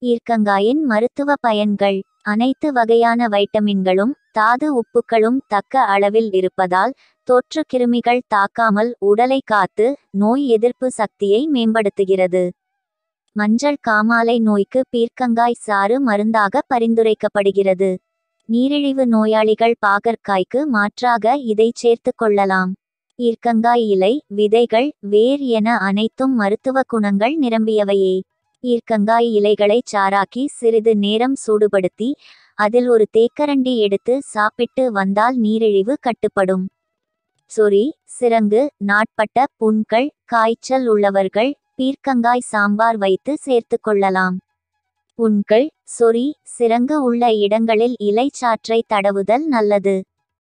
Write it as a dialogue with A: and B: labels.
A: ஈர்க்கங்காயின் மருத்துவ பயன்கள் அனைத்து வகையான வைட்டமின்களும் தாது உப்புக்களும் தக்க அளவில் இருப்பதால் தொற்று கிருமிகள் தாக்காமல் உடலை காத்து நோய் எதிர்ப்பு சக்தியை மேம்படுத்துகிறது மஞ்சள் காமாலை நோய்க்கு பீர்க்கங்காய் சாறு மருந்தாக பரிந்துரைக்கப்படுகிறது நீரிழிவு நோயாளிகள் பாகற்காய்க்கு மாற்றாக இதை சேர்த்து கொள்ளலாம் ஈர்க்கங்காய் இலை விதைகள் வேர் என அனைத்தும் மருத்துவ குணங்கள் நிரம்பியவையே ஈர்க்கங்காய் இலைகளை சாராக்கி சிறிது நேரம் சூடுபடுத்தி அதில் ஒரு தேக்கரண்டி எடுத்து சாப்பிட்டு வந்தால் நீரிழிவு கட்டுப்படும் சொறி சிரங்கு நாட்பட்ட புண்கள் காய்ச்சல் உள்ளவர்கள் பீர்க்கங்காய் சாம்பார் வைத்து சேர்த்து கொள்ளலாம் புண்கள் சொறி சிரங்கு உள்ள இடங்களில் இலை சாற்றை தடவுதல் நல்லது